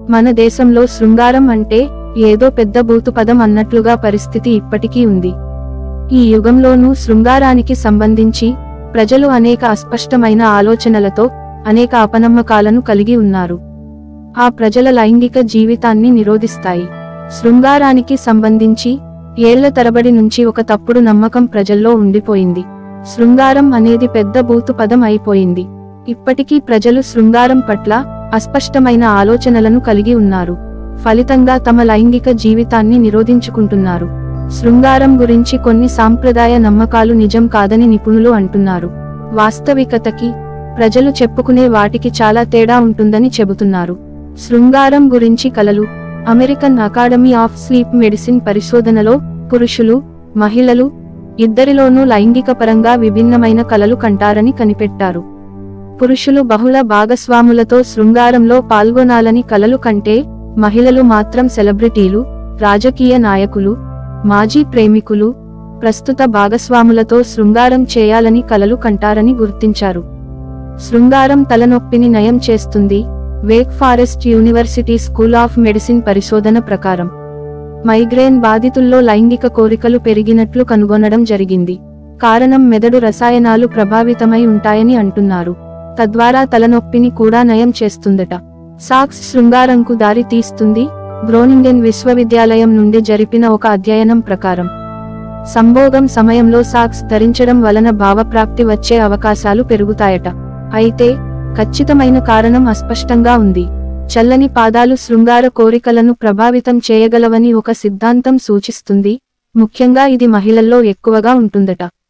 మన దేశంలో శృంగారం అంటే ఏదో పెద్ద బూతు పదం అన్నట్లుగా పరిస్థితి ఇప్పటికీ ఉంది ఈ యుగంలోనూ శృంగారానికి సంబంధించి ప్రజలు అనేక అస్పష్టమైన ఆలోచనలతో అనేక అపనమ్మకాలను కలిగి ఉన్నారు ఆ ప్రజల లైంగిక జీవితాన్ని నిరోధిస్తాయి శృంగారానికి సంబంధించి ఏళ్ల తరబడి నుంచి ఒక తప్పుడు నమ్మకం ప్రజల్లో ఉండిపోయింది శృంగారం అనేది పెద్ద బూతు పదం అయిపోయింది ఇప్పటికీ ప్రజలు శృంగారం పట్ల అస్పష్టమైన ఆలోచనలను కలిగి ఉన్నారు ఫలితంగా తమ లైంగిక జీవితాన్ని నిరోధించుకుంటున్నారు శృంగారం గురించి కొన్ని సాంప్రదాయ నమ్మకాలు నిజం కాదని నిపుణులు అంటున్నారు వాస్తవికతకి ప్రజలు చెప్పుకునే వాటికి చాలా తేడా ఉంటుందని చెబుతున్నారు శృంగారం గురించి కలలు American academy of sleep medicine పరిశోధనలో పురుషులు మహిళలు ఇద్దరిలోనూ లైంగిక పరంగా విభిన్నమైన కలలు కంటారని కనిపెట్టారు పురుషులు బహుళ భాగస్వాములతో శృంగారంలో పాల్గొనాలని కలలు కంటే మహిళలు మాత్రం సెలబ్రిటీలు రాజకీయ నాయకులు మాజీ ప్రేమికులు ప్రస్తుత భాగస్వాములతో శృంగారం చేయాలని కలలు కంటారని గుర్తించారు శృంగారం తలనొప్పిని నయం చేస్తుంది Wake Forest university school of medicine పరిశోధన ప్రకారం మైగ్రేన్ బాధితుల్లో లైంగిక కోరికలు పెరిగినట్లు కనుగొనడం జరిగింది కారణం మెదడు రసాయనాలు ప్రభావితమై ఉంటాయని అంటున్నారు తద్వారా తలనొప్పిని కూడా నయం చేస్తుందట సాక్స్ శృంగారంకు దారి తీస్తుంది గ్రోనింగెన్ విశ్వవిద్యాలయం నుండి జరిపిన ఒక అధ్యయనం ప్రకారం సంభోగం సమయంలో సాక్స్ ధరించడం వలన భావప్రాప్తి వచ్చే అవకాశాలు పెరుగుతాయట అయితే ఖచ్చితమైన కారణం అస్పష్టంగా ఉంది చల్లని పాదాలు శృంగార కోరికలను ప్రభావితం చేయగలవని ఒక సిద్ధాంతం సూచిస్తుంది ముఖ్యంగా ఇది మహిళల్లో ఎక్కువగా ఉంటుందట